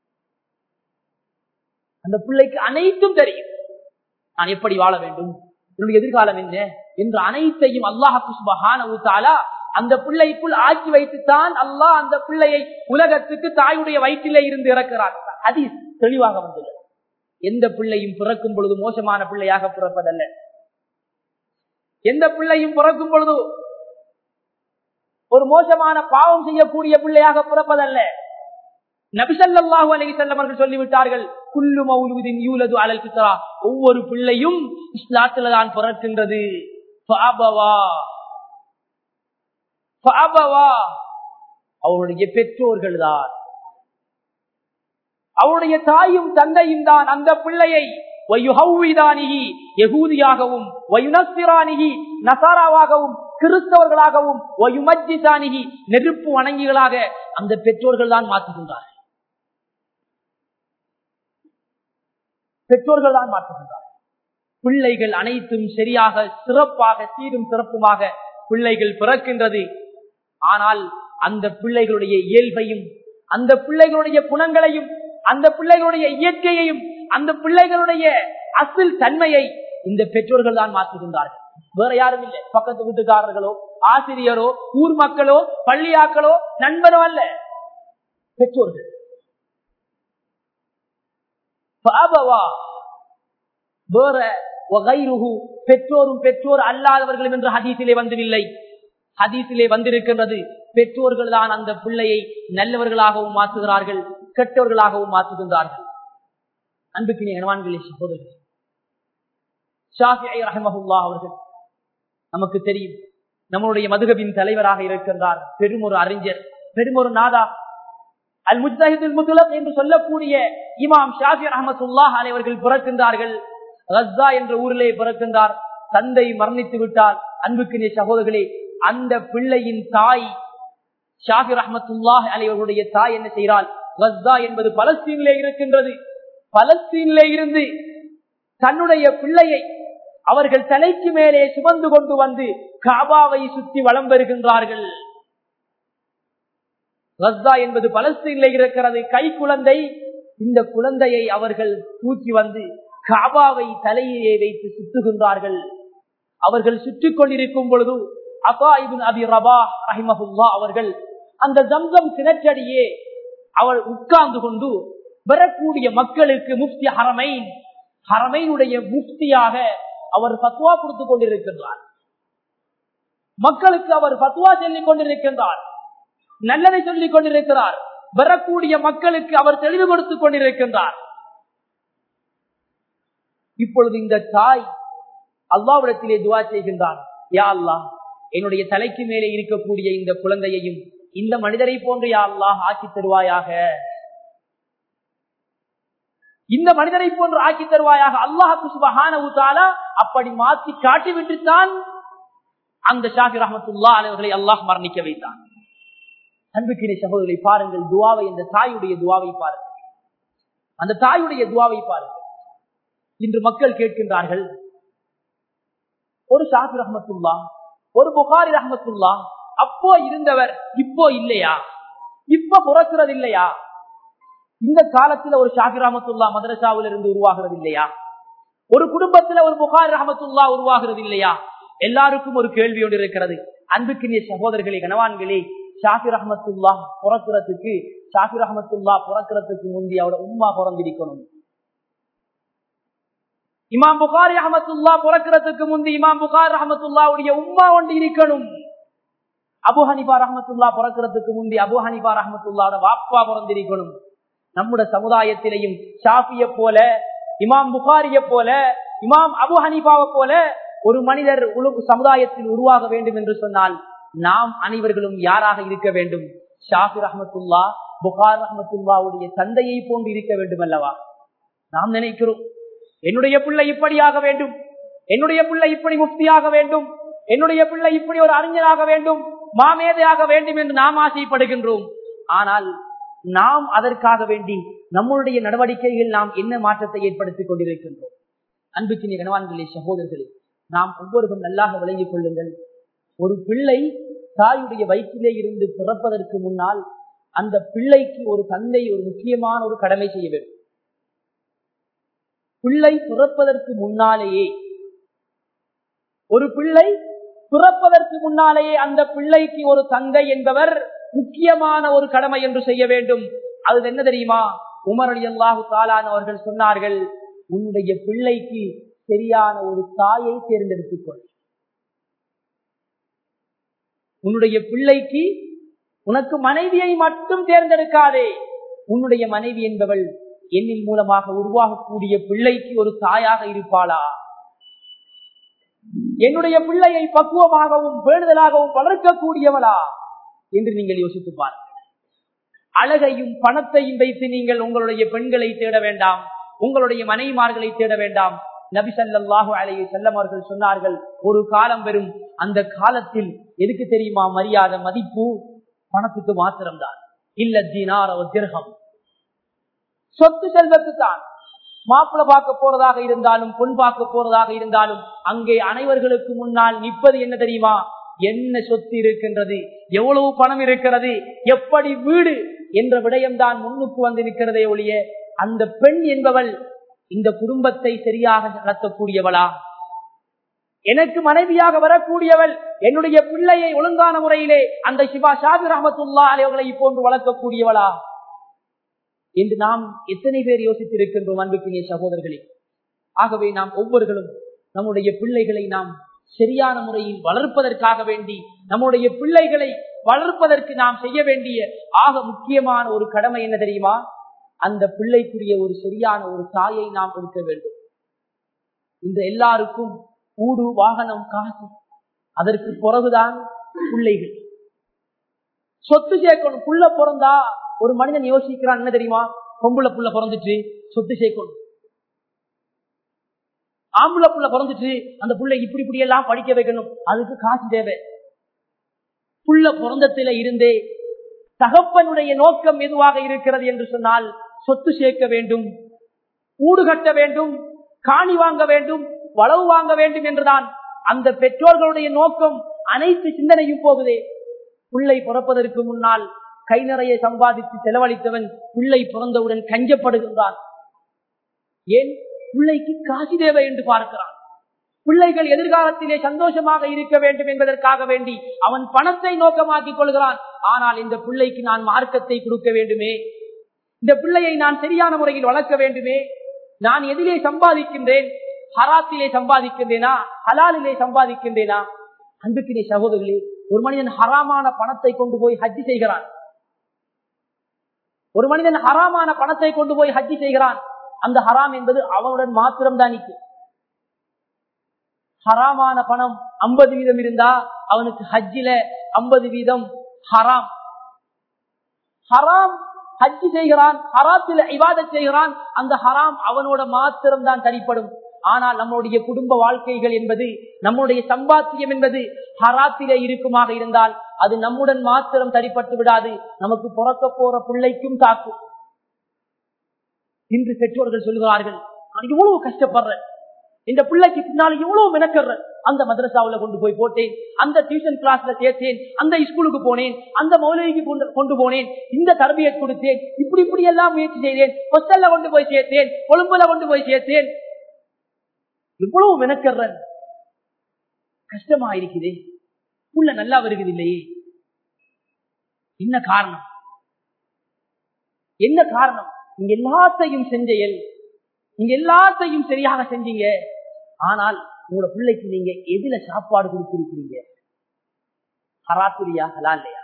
அந்த பிள்ளைக்கு அனைத்தும் தெரியும் நான் எப்படி வாழ வேண்டும் என்னுடைய எதிர்காலம் என்ன என்று அனைத்தையும் அல்லாஹு சுபஹான அந்த பிள்ளைக்குள் ஆக்கி வைத்துத்தான் அல்லாஹ் அந்த பிள்ளையை உலகத்துக்கு தாயுடைய வயிற்றிலே இருந்து இறக்கிறார் ஹதீஸ் தெளிவாக வந்துள்ளது எந்த பிள்ளையும் பிறக்கும் பொழுது மோசமான பிள்ளையாக பிறப்பதல்ல எந்த பிள்ளையும் பிறக்கும் பொழுது ஒரு மோசமான பாவம் செய்யக்கூடிய பிள்ளையாக பிறப்பதல்ல நபிசல்லாஹு அலி செல்லவர்கள் சொல்லிவிட்டார்கள் குல்லு மௌலூதின் யூலது அலல் பித்தரா ஒவ்வொரு பிள்ளையும் இஸ்லாத்துல தான் பிறக்கின்றது அவருடைய பெற்றோர்கள் தான் அவருடைய தாயும் தந்தையும் தான் அந்த பிள்ளையை யகூதியாகவும் நசாராவாகவும் கிறிஸ்தவர்களாகவும் நெருப்பு வணங்கிகளாக அந்த பெற்றோர்கள் தான் மாற்றுகின்றார்கள் பெற்றோர்கள் தான் மாற்றுகின்றார்கள் பிள்ளைகள் அனைத்தும் சரியாக சிறப்பாக சீரும் சிறப்புமாக பிள்ளைகள் பிறக்கின்றது ஆனால் அந்த பிள்ளைகளுடைய இயல்பையும் அந்த பிள்ளைகளுடைய குணங்களையும் அந்த பிள்ளைகளுடைய இயற்கையையும் அந்த பிள்ளைகளுடைய அசில் தன்மையை இந்த பெற்றோர்கள் தான் மாற்றுகின்றார்கள் வேற யாரும் இல்லை பக்கத்து வீட்டுக்காரர்களோ ஆசிரியரோ ஊர் மக்களோ பள்ளியாக்களோ நண்பரோ அல்ல பெற்றோர்கள் வேற பெற்றோரும் பெற்றோர் அல்லாதவர்களும் என்று ஹதீசிலே வந்துவில்லை ஹதீசிலே வந்திருக்கின்றது பெற்றோர்கள் தான் அந்த பிள்ளையை நல்லவர்களாகவும் மாற்றுகிறார்கள் கெட்டவர்களாகவும் மாற்றுகின்றார்கள் அன்புக்கு இனவான்களே சகோதரர்கள் ஷாஃபி ரஹமஹுல்லா அவர்கள் நமக்கு தெரியும் நம்மளுடைய மதுகபின் தலைவராக இருக்கின்றார் பெரும் ஒரு அறிஞர் பெரும் ஒரு நாதா அல் முஜாஹிதுல் முத்துலக் என்று சொல்லக்கூடிய இமாம் ஷாஃபி ரஹமத்துல்லாஹ் அனைவர்கள் பிறக்கின்றார்கள் ரஸ்ஸா என்ற ஊரிலே பிறக்கின்றார் தந்தை மரணித்து விட்டார் அன்புக்கு சகோதரர்களே அந்த பிள்ளையின் தாய் ஷாஃபி ரஹமத்துல்லாஹ் அலைவர்களுடைய தாய் என்ன செய்கிறாள் ரஸ்ஸா என்பது பலஸ்தீனிலே இருக்கின்றது பலஸ்தீனிலே இருந்து தன்னுடைய பிள்ளையை அவர்கள் தலைக்கு மேலே சுமந்து கொண்டு வந்து காபாவை சுற்றி வளம் பெறுகின்றார்கள் ரஸ்தா என்பது பலஸ்தீனில் இருக்கிறது கை குழந்தை இந்த குழந்தையை அவர்கள் தூக்கி வந்து காபாவை தலையிலே வைத்து சுத்துகின்றார்கள் அவர்கள் சுற்றி கொண்டிருக்கும் பொழுது அபா இபின் அபி ரபா ரஹிமஹுல்லா அவர்கள் அந்த ஜம்சம் கிணற்றடியே அவள் உட்கார்ந்து கொண்டு வரக்கூடிய மக்களுக்கு முஃப்தி ஹரமைன் ஹரமைனுடைய முஃப்தியாக அவர் பத்வா கொடுத்துக் கொண்டிருக்கின்றார் மக்களுக்கு அவர் பத்வா சொல்லிக் கொண்டிருக்கின்றார் நல்லதை சொல்லிக் கொண்டிருக்கிறார் வரக்கூடிய மக்களுக்கு அவர் தெளிவு கொடுத்துக் கொண்டிருக்கின்றார் இப்பொழுது இந்த தாய் அல்லாவிடத்திலே துவா செய்கின்றான் யா அல்லாஹ் என்னுடைய தலைக்கு மேலே இருக்கக்கூடிய இந்த குழந்தையையும் இந்த மனிதரை போன்று யா அல்லாஹ் ஆக்கி தருவாயாக இந்த மனிதரை போன்று ஆக்கி தருவாயாக அல்லாஹு சுபஹான அப்படி மாற்றி காட்டிவிட்டுத்தான் அந்த ஷாஃபி ரஹமத்துல்லா அவர்களை அல்லாஹ் மரணிக்க வைத்தான் அன்புக்கினை சகோதரர்களை பாருங்கள் துவாவை அந்த தாயுடைய துவாவை பாருங்கள் அந்த தாயுடைய துவாவை பாருங்கள் இன்று மக்கள் கேட்கின்றார்கள் ஒரு ஷாஃபி ரஹமத்துல்லா ஒரு புகாரி ரஹமத்துல்லா அப்போ இருந்தவர் இப்போ இல்லையா இப்ப புறக்கிறது இல்லையா இந்த காலத்துல ஒரு ஷாஃபி ரஹமத்துல்லா மதரசாவில் இருந்து உருவாகிறது இல்லையா ஒரு குடும்பத்துல ஒரு புகாரி ரஹமத்துல்லா உருவாகிறது இல்லையா எல்லாருக்கும் ஒரு கேள்வி ஒன்று இருக்கிறது அன்புக்கினிய சகோதரர்களே கனவான்களே ஷாஃபி ரஹமத்துல்லா பிறக்கிறதுக்கு ஷாஃபி ரஹமத்துல்லா பிறக்கிறதுக்கு முந்தி அவட உம்மா பிறந்திருக்கணும் இமாம் புகாரி அஹமத்துல்லா பிறக்கிறதுக்கு முந்தி இமாம் புகார் ரஹமத்துல்லாவுடைய உம்மா ஒன்று இருக்கணும் அபு ஹனிபா ரஹமத்துல்லா பிறக்கிறதுக்கு முந்தி அபு ஹனிபா ரஹமத்துல்லாவோட வாப்பா பிறந்திருக்கணும் நம்முடைய சமுதாயத்திலையும் ஷாஃபிய போல இமாம் புகாரிய போல இமாம் அபு ஹனிபாவை போல ஒரு மனிதர் சமுதாயத்தில் உருவாக வேண்டும் என்று சொன்னால் நாம் அனைவர்களும் யாராக இருக்க வேண்டும் ஷாஃபி ரஹமத்துல்லா புகார் ரஹமத்துல்லாவுடைய தந்தையை போன்று இருக்க வேண்டும் அல்லவா நாம் நினைக்கிறோம் என்னுடைய பிள்ளை இப்படியாக வேண்டும் என்னுடைய பிள்ளை இப்படி முஃப்தியாக வேண்டும் என்னுடைய பிள்ளை இப்படி ஒரு அறிஞராக வேண்டும் மாமேதையாக வேண்டும் என்று நாம் ஆசைப்படுகின்றோம் ஆனால் நாம் அதற்காக வேண்டி நம்மளுடைய நடவடிக்கைகள் நாம் என்ன மாற்றத்தை ஏற்படுத்திக் கொண்டிருக்கின்றோம் அன்புக்கு கனவான்களே சகோதரர்களே நாம் ஒவ்வொருவரும் நல்லாக விளங்கிக் கொள்ளுங்கள் ஒரு பிள்ளை தாயுடைய வயிற்றிலே இருந்து பிறப்பதற்கு முன்னால் அந்த பிள்ளைக்கு ஒரு தந்தை ஒரு முக்கியமான ஒரு கடமை செய்ய வேண்டும் பிள்ளை பிறப்பதற்கு முன்னாலேயே ஒரு பிள்ளை பிறப்பதற்கு முன்னாலேயே அந்த பிள்ளைக்கு ஒரு தந்தை என்பவர் முக்கியமான ஒரு கடமை என்று செய்ய வேண்டும் அது என்ன தெரியுமா உமர் அலி அல்லாஹு தாலான் அவர்கள் சொன்னார்கள் உன்னுடைய பிள்ளைக்கு சரியான ஒரு தாயை தேர்ந்தெடுத்துக் கொள் உன்னுடைய பிள்ளைக்கு உனக்கு மனைவியை மட்டும் தேர்ந்தெடுக்காதே உன்னுடைய மனைவி என்பவள் எண்ணின் மூலமாக உருவாகக்கூடிய பிள்ளைக்கு ஒரு தாயாக இருப்பாளா என்னுடைய பிள்ளையை பக்குவமாகவும் பேணுதலாகவும் வளர்க்கக்கூடியவளா என்று நீங்கள் யோசித்து பாருங்கள் அழகையும் பணத்தையும் வைத்து நீங்கள் உங்களுடைய பெண்களை தேட வேண்டாம் உங்களுடைய மனைவிமார்களை தேட வேண்டாம் நபி சல்லாஹூ அலையை செல்லம் அவர்கள் சொன்னார்கள் ஒரு காலம் வரும் அந்த காலத்தில் எதுக்கு தெரியுமா மரியாதை மதிப்பு பணத்துக்கு மாத்திரம்தான் இல்ல தீனார் திரகம் சொத்து செல்வத்து தான் மாப்பிள்ள பார்க்க போறதாக இருந்தாலும் பொன் பார்க்க போறதாக இருந்தாலும் அங்கே அனைவர்களுக்கு முன்னால் நிற்பது என்ன தெரியுமா என்ன சொத்து இருக்கின்றது எவ்வளவு பணம் இருக்கிறது எப்படி வீடு என்ற விடயம்தான் முன்னுக்கு வந்து நிற்கிறதே ஒழிய அந்த பெண் என்பவள் இந்த குடும்பத்தை சரியாக நடத்தக்கூடியவளா எனக்கு மனைவியாக வரக்கூடியவள் என்னுடைய பிள்ளையை ஒழுங்கான முறையிலே அந்த சிவா ஷாபி ரஹமத்துல்லா அலைவர்களை போன்று வளர்க்கக்கூடியவளா என்று நாம் எத்தனை பேர் யோசித்திருக்கின்றோம் அன்புக்கினே சகோதரர்களே ஆகவே நாம் ஒவ்வொருகளும் நம்முடைய பிள்ளைகளை நாம் சரியான முறையில் வளர்ப்பதற்காக வேண்டி நம்முடைய பிள்ளைகளை வளர்ப்பதற்கு நாம் செய்ய வேண்டிய ஆக முக்கியமான ஒரு கடமை என்ன தெரியுமா அந்த பிள்ளைக்குரிய ஒரு சரியான ஒரு தாயை நாம் கொடுக்க வேண்டும் இந்த எல்லாருக்கும் ஊடு வாகனம் காசு அதற்கு பிறகுதான் பிள்ளைகள் சொத்து சேர்க்கணும் புள்ள பிறந்தா ஒரு மனிதன் யோசிக்கிறான் என்ன தெரியுமா பொம்புல புள்ள பிறந்துச்சு சொத்து சேர்க்கணும் ஆம்புல புள்ள பிறந்துச்சு அந்த புள்ள இப்படி இப்படி எல்லாம் படிக்க வைக்கணும் அதுக்கு காசு தேவை புள்ள பிறந்தத்தில இருந்தே தகப்பனுடைய நோக்கம் எதுவாக இருக்கிறது என்று சொன்னால் சொத்து சேர்க்க வேண்டும் ஊடு கட்ட வேண்டும் காணி வாங்க வேண்டும் வளவு வாங்க வேண்டும் என்றுதான் அந்த பெற்றோர்களுடைய நோக்கம் அனைத்து சிந்தனையும் போகுதே பிள்ளை பிறப்பதற்கு முன்னால் கை நிறைய சம்பாதித்து செலவழித்தவன் பிள்ளை பிறந்தவுடன் கஞ்சப்படுகின்றான் ஏன் பிள்ளைக்கு காசு தேவை என்று பார்க்கிறான் பிள்ளைகள் எதிர்காலத்திலே சந்தோஷமாக இருக்க வேண்டும் என்பதற்காக வேண்டி அவன் பணத்தை நோக்கமாக்கிக் கொள்கிறான் ஆனால் இந்த பிள்ளைக்கு நான் மார்க்கத்தை கொடுக்க வேண்டுமே இந்த பிள்ளையை நான் சரியான முறையில் வளர்க்க வேண்டுமே நான் எதிலே சம்பாதிக்கின்றேன் ஹராத்திலே சம்பாதிக்கின்றேனா ஹலாலிலே சம்பாதிக்கின்றேனா அன்புக்கினே சகோதரர்களே ஒரு மனிதன் ஹராமான பணத்தை கொண்டு போய் ஹஜ்ஜி செய்கிறான் ஒரு மனிதன் ஹராமான பணத்தை கொண்டு போய் ஹஜ்ஜி செய்கிறான் அந்த ஹராம் என்பது அவனுடன் மாத்திரம் தான் நிற்கும் ஹராமான பணம் ஐம்பது வீதம் இருந்தா அவனுக்கு ஹஜ்ஜில ஐம்பது வீதம் ஹராம் ஹராம் ஹஜ்ஜி செய்கிறான் ஹராத்தில் இவாத செய்கிறான் அந்த ஹராம் அவனோட மாத்திரம் தான் தனிப்படும் ஆனால் நம்முடைய குடும்ப வாழ்க்கைகள் என்பது நம்முடைய சம்பாத்தியம் என்பது ஹராத்திலே இருக்குமாக இருந்தால் அது நம்முடன் மாத்திரம் தனிப்பட்டு விடாது நமக்கு பிறக்க போற பிள்ளைக்கும் தாக்கும் இன்று பெற்றோர்கள் சொல்கிறார்கள் நான் இவ்வளவு கஷ்டப்படுறேன் இந்த பிள்ளைக்கு பின்னால் இவ்வளவு மெனக்கறேன் அந்த மதரசாவுல கொண்டு போய் போட்டேன் அந்த டியூஷன் கிளாஸ்ல சேர்த்தேன் அந்த ஸ்கூலுக்கு போனேன் அந்த மௌலிகைக்கு கொண்டு போனேன் இந்த தரபியை கொடுத்தேன் இப்படி இப்படி எல்லாம் முயற்சி செய்தேன் ஹொஸ்டல்ல கொண்டு போய் சேர்த்தேன் கொழும்புல கொண்டு போய் சேர்த்தேன் இவ்வளவு மெனக்கறன் கஷ்டமா இருக்குது புள்ள நல்லா வருகிறது இல்லையே என்ன காரணம் என்ன காரணம் நீங்க எல்லாத்தையும் செஞ்சையல் நீங்க எல்லாத்தையும் சரியாக செஞ்சீங்க ஆனால் உங்களோட பிள்ளைக்கு நீங்க எதுல சாப்பாடு கொடுத்திருக்கிறீங்க ஹராத்திரியா ஹலால்லையா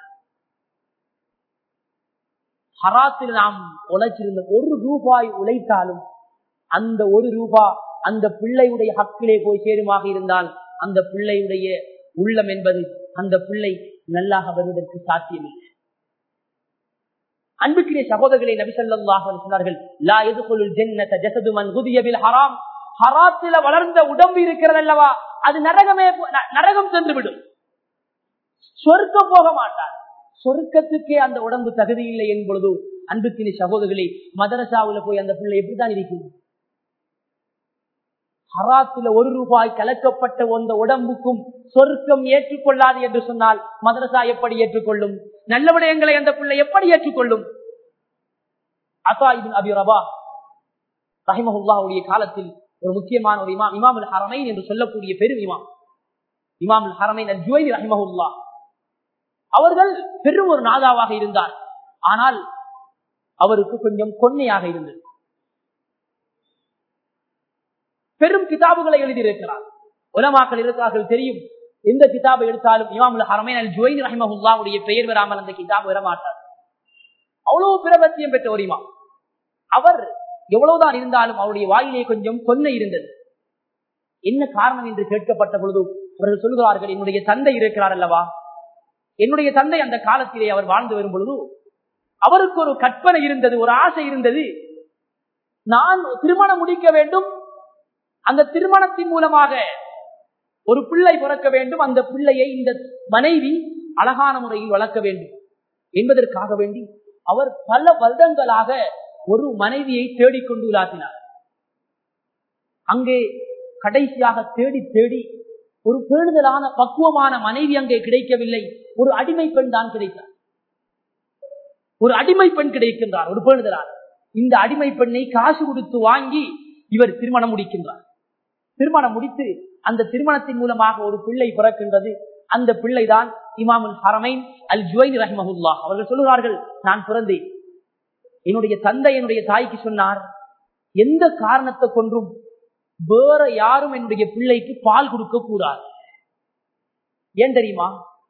ஹராத்தில் நாம் உழைச்சிருந்த ஒரு ரூபாய் உழைத்தாலும் அந்த ஒரு ரூபாய் அந்த பிள்ளையுடைய ஹக்கிலே போய் சேருமாக இருந்தால் அந்த பிள்ளையுடைய உள்ளம் என்பது அந்த பிள்ளை நல்லாக வருவதற்கு சாத்தியமில்லை அன்புக்குரிய சகோதரர்களை நபிசல்லாக சொன்னார்கள் லா எதுகொள்ளுள் ஜென்னத ஜசதுமன் குதியவில் ஹராம் ஹராத்தில வளர்ந்த உடம்பு இருக்கிறது அல்லவா அது நரகமே நரகம் சென்று விடும் சொர்க்கம் போக மாட்டார் சொர்க்கத்துக்கே அந்த உடம்பு தகுதி இல்லை என்பொழுது அன்புக்கினி சகோதரர்களை மதரசாவுல போய் அந்த பிள்ளை எப்படித்தான் இருக்கும் ஹராத்துல ஒரு ரூபாய் கலக்கப்பட்ட அந்த உடம்புக்கும் சொர்க்கம் ஏற்றுக்கொள்ளாது என்று சொன்னால் மதரசா எப்படி ஏற்றுக்கொள்ளும் நல்ல விடயங்களை அந்த பிள்ளை எப்படி ஏற்றுக்கொள்ளும் அசா இபின் அபி ரபா ரஹிமஹுல்லாவுடைய காலத்தில் ஒரு முக்கியமான ஒரு இமாம் இமாமுல் ஹரமைன் என்று சொல்லக்கூடிய பெரும் இமாம் இமாமுல் ஹரமைன் அல் ஜுவை ரஹிமஹுல்லா அவர்கள் பெரும் ஒரு நாதாவாக இருந்தார் ஆனால் அவருக்கு கொஞ்சம் கொன்னையாக இருந்தது பெரும் கிதாபுகளை எழுதியிருக்கிறார் உலமாக்கள் இருக்கிறார்கள் தெரியும் எந்த கிதாபை எடுத்தாலும் இமாமுல் ஹரமேன் அல் ஜுவைன் ரஹிமஹுல்லாவுடைய பெயர் வராமல் அந்த கிதாப் வரமாட்டார் அவ்வளவு பிரபத்தியம் பெற்ற ஒரு இமாம் அவர் எவ்வளவுதான் இருந்தாலும் அவருடைய வாயிலே கொஞ்சம் கொன்னை இருந்தது என்ன காரணம் என்று கேட்கப்பட்ட பொழுது அவர்கள் சொல்கிறார்கள் என்னுடைய தந்தை இருக்கிறார் அல்லவா என்னுடைய தந்தை அந்த காலத்திலே அவர் வாழ்ந்து வரும் பொழுது அவருக்கு ஒரு கற்பனை இருந்தது ஒரு ஆசை இருந்தது நான் திருமணம் முடிக்க வேண்டும் அந்த திருமணத்தின் மூலமாக ஒரு பிள்ளை பிறக்க வேண்டும் அந்த பிள்ளையை இந்த மனைவி அழகான முறையில் வளர்க்க வேண்டும் என்பதற்காக வேண்டி அவர் பல வருடங்களாக ஒரு மனைவியை தேடிக்கொண்டு உலாத்தினார் அங்கே கடைசியாக தேடி தேடி ஒரு பேணுதலான பக்குவமான மனைவி அங்கே கிடைக்கவில்லை ஒரு அடிமை பெண் தான் கிடைத்தார் ஒரு அடிமை பெண் கிடைக்கின்றார் ஒரு பேணுதலான இந்த அடிமை பெண்ணை காசு கொடுத்து வாங்கி இவர் திருமணம் முடிக்கின்றார் திருமணம் முடித்து அந்த திருமணத்தின் மூலமாக ஒரு பிள்ளை பிறக்கின்றது அந்த பிள்ளைதான் இமாமுல் ஹரமைன் அல் ஜுவைன் ரஹ்மஹுல்லா அவர்கள் சொல்லுகிறார்கள் நான் பிறந்தேன் என்னுடைய தந்தை என்னுடைய தாய்க்கு சொன்னார் எந்த காரணத்தை கொன்றும் வேற யாரும் என்னுடைய பிள்ளைக்கு பால் கொடுக்க கூடாது ஏன் தெரியுமா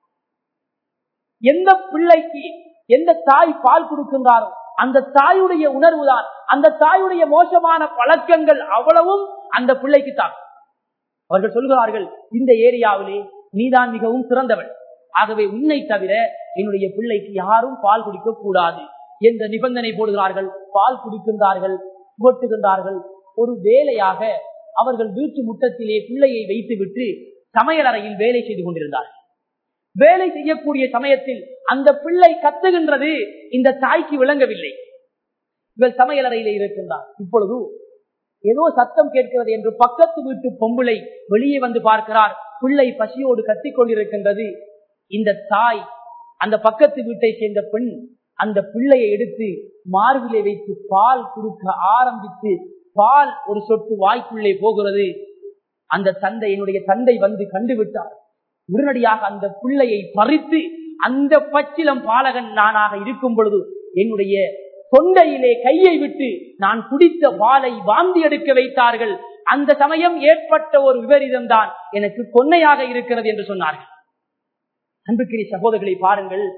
எந்த பிள்ளைக்கு எந்த தாய் பால் கொடுக்கின்றாரோ அந்த தாயுடைய உணர்வு தான் அந்த தாயுடைய மோசமான பழக்கங்கள் அவ்வளவும் அந்த பிள்ளைக்கு தான் அவர்கள் சொல்கிறார்கள் இந்த ஏரியாவிலே நீதான் மிகவும் சிறந்தவள் ஆகவே உன்னை தவிர என்னுடைய பிள்ளைக்கு யாரும் பால் குடிக்க கூடாது என்ற நிபந்தனை போடுகிறார்கள் பால் குடிக்கின்றார்கள் புகட்டுகின்றார்கள் ஒரு வேலையாக அவர்கள் வீட்டு முட்டத்திலே பிள்ளையை வைத்துவிட்டு சமையல் அறையில் வேலை செய்து கொண்டிருந்தார்கள் வேலை செய்யக்கூடிய சமயத்தில் அந்த பிள்ளை கத்துகின்றது இந்த தாய்க்கு விளங்கவில்லை இவர் சமையல் அறையிலே இருக்கின்றார் இப்பொழுது ஏதோ சத்தம் கேட்கிறது என்று பக்கத்து வீட்டு பொம்புளை வெளியே வந்து பார்க்கிறார் பிள்ளை பசியோடு கத்திக் கொண்டிருக்கின்றது இந்த தாய் அந்த பக்கத்து வீட்டை சேர்ந்த பெண் அந்த பிள்ளையை எடுத்து மார்பிலே வைத்து பால் கொடுக்க ஆரம்பித்து பால் ஒரு சொட்டு வாய்க்குள்ளே போகிறது அந்த தந்தை என்னுடைய தந்தை வந்து கண்டுவிட்டார் உடனடியாக அந்த பிள்ளையை பறித்து அந்த பச்சிலம் பாலகன் நானாக இருக்கும் பொழுது என்னுடைய தொண்டையிலே கையை விட்டு நான் குடித்த பாலை வாந்தி எடுக்க வைத்தார்கள் அந்த சமயம் ஏற்பட்ட ஒரு விபரீதம் தான் எனக்கு கொன்னையாக இருக்கிறது என்று சொன்னார்கள் அன்புக்கிரி சகோதரர்களை பாருங்கள்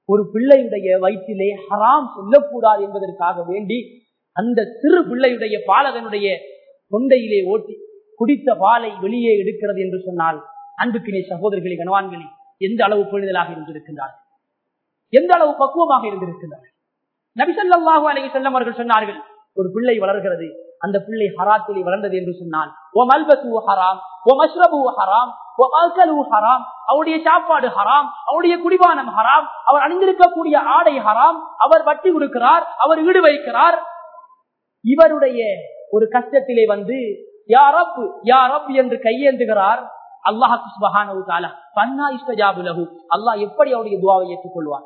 ஒரு பிள்ளையுடைய வயிற்றிலே ஹராம் சொல்லக்கூடாது என்பதற்காக வேண்டி அந்த சிறு பிள்ளையுடைய பாலகனுடைய தொண்டையிலே ஓட்டி குடித்த பாலை வெளியே எடுக்கிறது என்று சொன்னால் அன்புக்கினை சகோதரர்களே கனவான்களே எந்த அளவு பேணுதலாக இருந்திருக்கின்றார்கள் எந்த அளவு பக்குவமாக இருந்திருக்கின்றார்கள் நபிசல்லாஹு அலைஹி செல்லம் அவர்கள் சொன்னார்கள் ஒரு பிள்ளை வளர்கிறது அந்த பிள்ளை ஹராத்திலே வளர்ந்தது என்று சொன்னால் ஓ மல்பசு ஹராம் ஓ மஷ்ரபு ஹராம் ஓ மல்கலு ஹராம் அவருடைய சாப்பாடு ஹராம் அவருடைய குடிபானம் ஹராம் அவர் அணிந்திருக்கக்கூடிய ஆடை ஹராம் அவர் வட்டி கொடுக்கிறார் அவர் ஈடு வைக்கிறார் இவருடைய ஒரு கஷ்டத்திலே வந்து யாரப் யாரப் என்று கையேந்துகிறார் அல்லாஹு சுபஹானஹு தஆலா பன்னா இஸ்தஜாபு லஹு அல்லாஹ் எப்படி அவருடைய துஆவை ஏற்றுக்கொள்வார்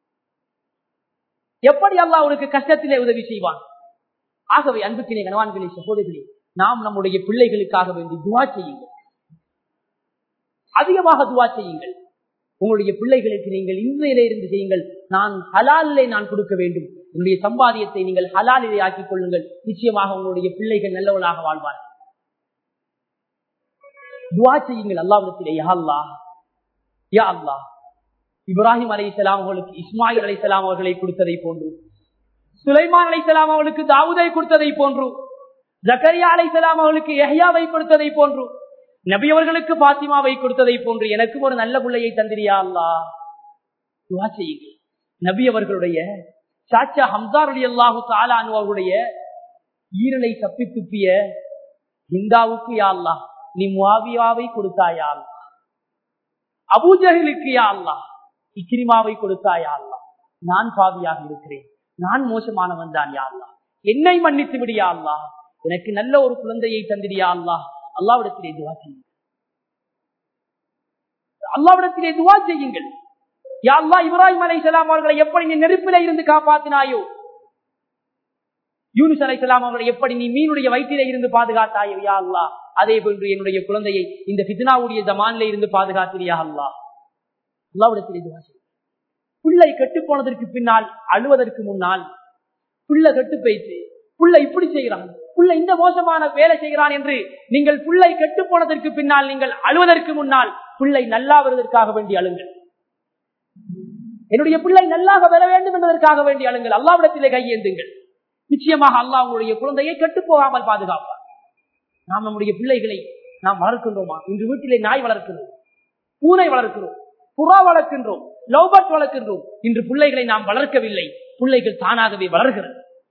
எப்படி அல்லாஹ் அவனுக்கு கஷ்டத்திலே உதவி செய்வான் ஆகவே அன்புக்கினை கணவான்களே சகோதரிகளே நாம் நம்முடைய பிள்ளைகளுக்காக வேண்டி துவா செய்யுங்கள் அதிகமாக துவா செய்யுங்கள் உங்களுடைய பிள்ளைகளுக்கு நீங்கள் இன்றையிலே இருந்து செய்யுங்கள் நான் ஹலாலிலே நான் கொடுக்க வேண்டும் உங்களுடைய சம்பாதியத்தை நீங்கள் ஹலாலிலே ஆக்கிக் கொள்ளுங்கள் நிச்சயமாக உங்களுடைய பிள்ளைகள் நல்லவளாக வாழ்வார்கள் துவா செய்யுங்கள் அல்லாவிடத்திலே யா அல்லா யா அல்லா இப்ராஹிம் அலை அவர்களுக்கு இஸ்மாயில் அலை அவர்களை கொடுத்ததை போன்று சுலைமான் அலை அவர்களுக்கு தாவூதை கொடுத்ததை போன்று ஜக்கரியா அலை அவர்களுக்கு எஹ்யாவை கொடுத்ததை போன்று நபி அவர்களுக்கு பாத்திமாவை கொடுத்ததை போன்று எனக்கும் ஒரு நல்ல பிள்ளையை தந்திரியா அல்லா துவா செய்யுங்கள் நபி அவர்களுடைய சாச்சா ஹம்சாருடைய அல்லாஹு தாலானு அவருடைய ஈரலை தப்பி துப்பிய ஹிந்தாவுக்கு யா அல்லா நீ முவாவியாவை கொடுத்தாயா அல்லா அபூஜகளுக்கு யா அல்லா இக்ரிமாவை கொடுத்தாயா அல்லா நான் பாவியாக இருக்கிறேன் நான் மோசமானவன் தான் யா அல்லா என்னை மன்னித்து விடியா அல்லா எனக்கு நல்ல ஒரு குழந்தையை தந்திரியா அல்லா அல்லாவிடத்திலே துவா செய்யுங்கள் அல்லாவிடத்திலே துவா செய்யுங்கள் யா அல்லா இப்ராஹிம் அலை அவர்களை எப்படி நீ நெருப்பில இருந்து காப்பாத்தினாயோ யூனிஸ் அலை அவர்களை எப்படி நீ மீனுடைய வயிற்றிலே இருந்து பாதுகாத்தாயோ யா அல்லா அதே போன்று என்னுடைய குழந்தையை இந்த பித்னாவுடைய ஜமானில இருந்து பாதுகாத்திரியா அல்லா அல்லாவிடத்திலே துவா செய்யுங்கள் பிள்ளை கெட்டு போனதற்கு பின்னால் அழுவதற்கு முன்னால் பிள்ளை கெட்டு போயிட்டு புள்ள இப்படி செய்கிறான் புள்ள இந்த மோசமான வேலை செய்கிறான் என்று நீங்கள் புள்ளை கெட்டு போனதற்கு பின்னால் நீங்கள் அழுவதற்கு முன்னால் பிள்ளை நல்லா வருவதற்காக வேண்டி அழுங்கள் என்னுடைய பிள்ளை நல்லாக வர வேண்டும் என்பதற்காக வேண்டி அழுங்கள் அல்லாவிடத்திலே கையேந்துங்கள் நிச்சயமாக அல்லாஹ் உங்களுடைய குழந்தையை கெட்டு போகாமல் பாதுகாப்பார் நாம் நம்முடைய பிள்ளைகளை நாம் வளர்க்கின்றோமா இன்று வீட்டிலே நாய் வளர்க்கிறோம் பூனை வளர்க்கிறோம் புறா வளர்க்கின்றோம் லவ்பட் வளர்க்கின்றோம் இன்று பிள்ளைகளை நாம் வளர்க்கவில்லை பிள்ளைகள் தானாகவே வளர்கிறது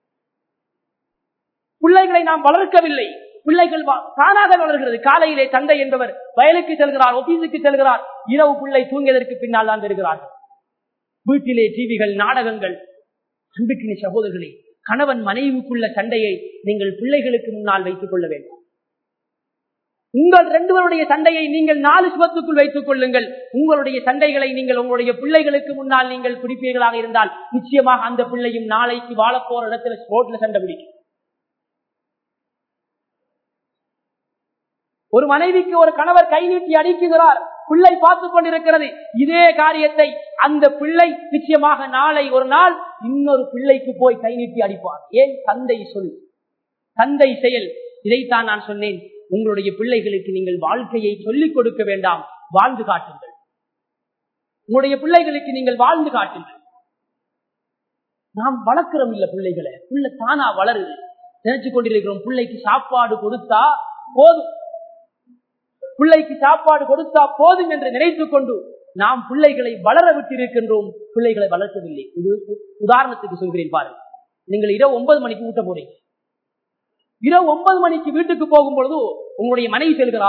பிள்ளைகளை நாம் வளர்க்கவில்லை பிள்ளைகள் தானாக வளர்கிறது காலையிலே தந்தை என்பவர் வயலுக்கு செல்கிறார் ஒபீஸுக்கு செல்கிறார் இரவு பிள்ளை தூங்கியதற்கு பின்னால் தான் வருகிறார்கள் வீட்டிலே டிவிகள் நாடகங்கள் அன்புக்கினி சகோதரர்களே கணவன் மனைவிக்குள்ள சண்டையை நீங்கள் பிள்ளைகளுக்கு முன்னால் வைத்துக் கொள்ள வேண்டும் உங்கள் ரெண்டு பேருடைய சண்டையை நீங்கள் நாலு சுவத்துக்குள் வைத்துக் கொள்ளுங்கள் உங்களுடைய சண்டைகளை நீங்கள் உங்களுடைய பிள்ளைகளுக்கு முன்னால் நீங்கள் பிடிப்பீர்களாக இருந்தால் நிச்சயமாக அந்த பிள்ளையும் நாளைக்கு வாழப்போற இடத்துல ரோட்ல சண்டை பிடிக்கும் ஒரு மனைவிக்கு ஒரு கணவர் கை நீட்டி அடிக்குகிறார் பிள்ளை பார்த்துக் கொண்டிருக்கிறது இதே காரியத்தை அந்த பிள்ளை நிச்சயமாக நாளை ஒரு நாள் இன்னொரு பிள்ளைக்கு போய் கை நீட்டி அடிப்பார் ஏன் தந்தை சொல் தந்தை செயல் இதைத்தான் நான் சொன்னேன் உங்களுடைய பிள்ளைகளுக்கு நீங்கள் வாழ்க்கையை சொல்லிக் கொடுக்க வேண்டாம் வாழ்ந்து காட்டுங்கள் உங்களுடைய பிள்ளைகளுக்கு நீங்கள் வாழ்ந்து காட்டுங்கள் நாம் வளர்க்கிறோம் இல்ல பிள்ளைகளை பிள்ளை தானா வளருது நினைச்சு கொண்டிருக்கிறோம் பிள்ளைக்கு சாப்பாடு கொடுத்தா போதும் பிள்ளைக்கு சாப்பாடு கொடுத்தா போதும் என்று நினைத்துக் கொண்டு நாம் பிள்ளைகளை வளர விட்டிருக்கின்றோம் பிள்ளைகளை வளர்க்கவில்லை இது உதாரணத்துக்கு சொல்கிறேன் பாருங்க நீங்கள் இரவு ஒன்பது மணிக்கு ஊட்ட போறீங்க இரவு ஒன்பது மணிக்கு வீட்டுக்கு போகும் பொழுது உங்களுடைய மனைவி செல்கிறா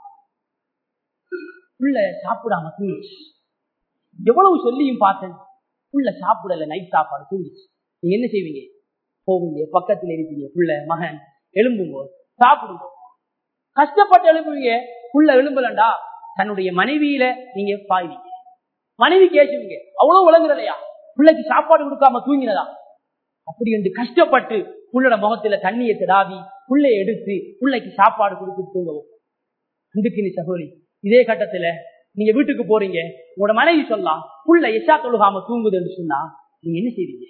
புள்ள சாப்பிடாம தூங்கிச்சு எவ்வளவு சொல்லியும் பார்த்தேன் புள்ள சாப்பிடல நைட் சாப்பாடு தூங்கிச்சு நீங்க என்ன செய்வீங்க போவீங்க பக்கத்தில் இருப்பீங்க புள்ள மகன் எலும்புங்க சாப்பிடுங்க கஷ்டப்பட்டு எழுப்புவீங்க புள்ள எலும்பலண்டா தன்னுடைய மனைவியில நீங்க பாய்வீங்க மனைவி கேசுவீங்க அவ்வளவு விளங்குறலையா பிள்ளைக்கு சாப்பாடு கொடுக்காம தூங்கினதா அப்படி என்று கஷ்டப்பட்டு புள்ளோட முகத்துல தண்ணியை திடாவி புள்ளைய எடுத்து பிள்ளைக்கு சாப்பாடு கொடுத்து தூங்கவும் அன்புக்கு நீ சகோதரி இதே கட்டத்துல நீங்க வீட்டுக்கு போறீங்க உங்களோட மனைவி சொல்லலாம் புள்ள எஷா தொழுகாம தூங்குதுன்னு சொன்னா நீங்க என்ன செய்வீங்க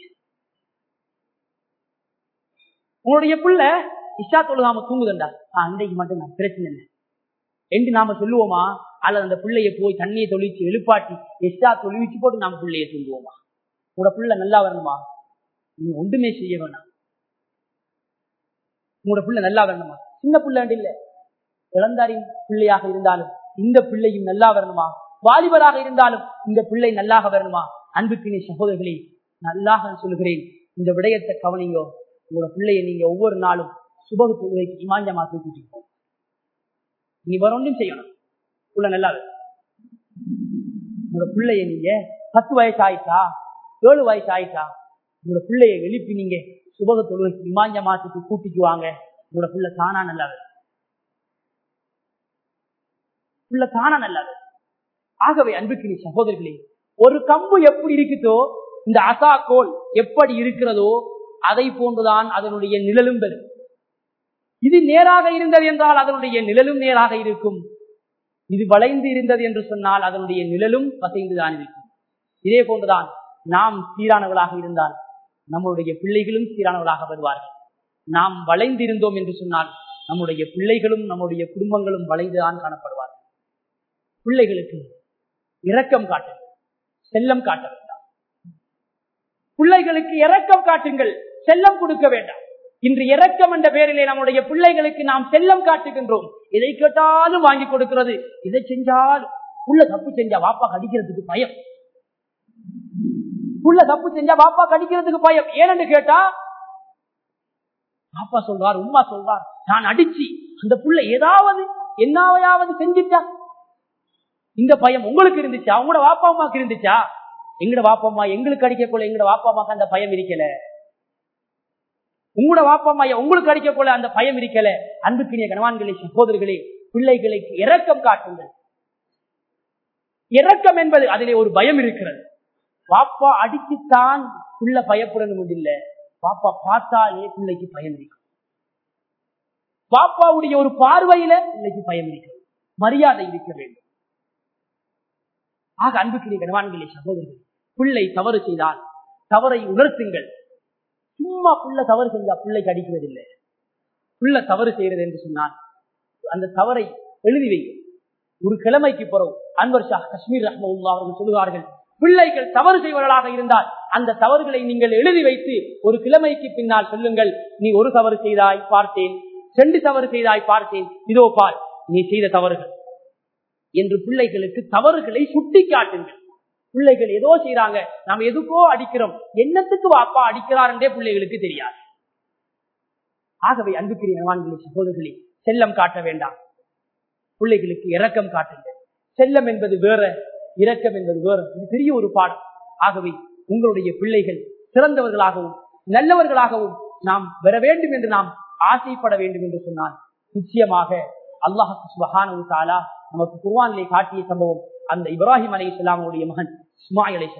உங்களுடைய புள்ள இஷா தொழுகாம தூங்குதுண்டா அன்றைக்கு மட்டும் நான் பிரச்சனை இல்லை என்று நாம சொல்லுவோமா அல்லது அந்த பிள்ளைய போய் தண்ணியை தொழிச்சு எழுப்பாட்டி எஷ்டா தொழிச்சு போட்டு நாம பிள்ளைய தூங்குவோமா உங்களோட பிள்ளை நல்லா வரணுமா நீங்க ஒன்றுமே செய்ய வேணாம் உங்களோட பிள்ளை நல்லா வரணுமா சின்ன பிள்ளை இல்ல இளந்தாரின் பிள்ளையாக இருந்தாலும் இந்த பிள்ளையும் நல்லா வரணுமா வாலிபராக இருந்தாலும் இந்த பிள்ளை நல்லாக வரணுமா அன்புக்கினி சகோதரர்களே நல்லாக சொல்லுகிறேன் இந்த விடயத்தை கவனிங்கோ உங்களோட பிள்ளையை நீங்க ஒவ்வொரு நாளும் சுபகு தொழுகைக்கு இமாஞ்சமா தூக்கிட்டு நீ வேற ஒன்றும் செய்யணும் புள்ள நல்லா வரும். உங்களோட பிள்ளைய நீங்க பத்து வயசு ஆயிட்டா ஏழு வயசு ஆயிட்டா உங்களோட பிள்ளைய எழுப்பி நீங்க சுபக தொழுகைக்கு இமாஞ்ச மாசத்துக்கு கூட்டிக்கு வாங்க உங்களோட பிள்ளை தானா நல்லா வரும். பிள்ளை தானா நல்லா வரும். ஆகவே அன்புக்கு நீ சகோதரர்களே ஒரு கம்பு எப்படி இருக்குதோ இந்த அசாக்கோல் எப்படி இருக்கிறதோ அதை போன்றுதான் அதனுடைய நிழலும் பெறும் இது நேராக இருந்தது என்றால் அதனுடைய நிழலும் நேராக இருக்கும் இது வளைந்து இருந்தது என்று சொன்னால் அதனுடைய நிழலும் வசைந்துதான் இருக்கும் இதே போன்றுதான் நாம் சீரானவர்களாக இருந்தால் நம்முடைய பிள்ளைகளும் சீரானவர்களாக வருவார்கள் நாம் வளைந்திருந்தோம் என்று சொன்னால் நம்முடைய பிள்ளைகளும் நம்முடைய குடும்பங்களும் வளைந்துதான் காணப்படுவார்கள் பிள்ளைகளுக்கு இரக்கம் காட்டுங்கள் செல்லம் காட்ட வேண்டாம் பிள்ளைகளுக்கு இரக்கம் காட்டுங்கள் செல்லம் கொடுக்க வேண்டாம் இன்று இரக்கம் என்ற பெயரிலே நம்முடைய பிள்ளைகளுக்கு நாம் செல்லம் காட்டுகின்றோம் இதை கேட்டாலும் வாங்கி கொடுக்கிறது இதை செஞ்சால் உள்ள தப்பு செஞ்சா வாப்பா கடிக்கிறதுக்கு பயம் உள்ள தப்பு செஞ்சா பாப்பா கடிக்கிறதுக்கு பயம் ஏனென்று கேட்டா பாப்பா சொல்றார் உமா சொல்றார் நான் அடிச்சு அந்த புள்ள ஏதாவது என்னாவையாவது செஞ்சுட்டா இந்த பயம் உங்களுக்கு இருந்துச்சா உங்களோட வாப்பா அம்மாக்கு இருந்துச்சா எங்கட வாப்பா அம்மா எங்களுக்கு அடிக்கக்குள்ள எங்கட வாப்பா அம்மாக்கு அந்த பயம் இருக்கல உங்களோட வாப்பா அம்மா உங்களுக்கு அடிக்கக்குள்ள அந்த பயம் இருக்கல அன்புக்கினிய கணவான்களே சகோதரர்களே பிள்ளைகளுக்கு இரக்கம் காட்டுங்கள் இரக்கம் என்பது அதிலே ஒரு பயம் இருக்கிறது பாப்பா அடிச்சுத்தான் புள்ள பயப்படணும் இல்ல பாப்பா பார்த்தாலே பிள்ளைக்கு பயம் இருக்கும் பாப்பாவுடைய ஒரு பார்வையில பிள்ளைக்கு பயம் இருக்கிறது மரியாதை இருக்க வேண்டும் ஆக அன்புக்குரிய கனவான்களே சகோதரர்கள் பிள்ளை தவறு செய்தால் தவறை உணர்த்துங்கள் சும்மா புள்ள தவறு செஞ்சா பிள்ளைக்கு அடிக்கிறது இல்லை புள்ள தவறு செய்யறது என்று சொன்னால் அந்த தவறை எழுதி வைக்கும் ஒரு கிழமைக்கு பிறகு அன்வர் ஷா காஷ்மீர் ரஹ்மவுல்லா அவர்கள் சொல்லுவார்கள் பிள்ளைகள் தவறு செய்வர்களாக இருந்தால் அந்த தவறுகளை நீங்கள் எழுதி வைத்து ஒரு கிழமைக்கு பின்னால் சொல்லுங்கள் நீ ஒரு தவறு செய்தாய் பார்த்தேன் ரெண்டு தவறு செய்தாய் பார்த்தேன் இதோ பார் நீ செய்த தவறுகள் என்று பிள்ளைகளுக்கு தவறுகளை சுட்டி காட்டுங்கள் பிள்ளைகள் ஏதோ செய்யறாங்க நாம் எதுக்கோ அடிக்கிறோம் என்னத்துக்கு அப்பா அடிக்கிறார் என்றே பிள்ளைகளுக்கு தெரியாது ஆகவே அன்புக்குரிய நவான்களே சகோதரர்களே செல்லம் காட்ட வேண்டாம் பிள்ளைகளுக்கு இரக்கம் காட்டுங்கள் செல்லம் என்பது வேற இரக்கம் என்பது வேற இது பெரிய ஒரு பாடம் ஆகவே உங்களுடைய பிள்ளைகள் சிறந்தவர்களாகவும் நல்லவர்களாகவும் நாம் வர வேண்டும் என்று நாம் ஆசைப்பட வேண்டும் என்று சொன்னால் நிச்சயமாக அல்லாஹு சுபஹானு தாலா நமக்கு குர்வானிலே காட்டிய சம்பவம் அந்த இப்ராஹிம் அலை இஸ்லாமுடைய மகன் இஸ்மாயில் அலை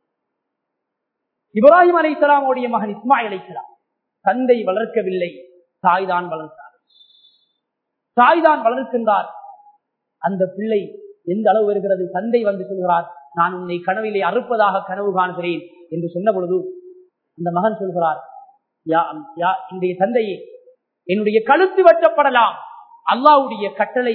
இப்ராஹிம் அலை இஸ்லாமுடைய மகன் இஸ்மாயில் அலை தந்தை வளர்க்கவில்லை தாய்தான் வளர்த்தார் தாய்தான் வளர்க்கின்றார் அந்த பிள்ளை எந்த அளவு வருகிறது தந்தை வந்து சொல்கிறார் நான் உன்னை கனவிலே அறுப்பதாக கனவு காணுகிறேன் என்று சொன்ன பொழுது அந்த மகன் சொல்கிறார் யா யா இன்றைய தந்தையே என்னுடைய கழுத்து வெட்டப்படலாம் அல்லாவுடைய கட்டளை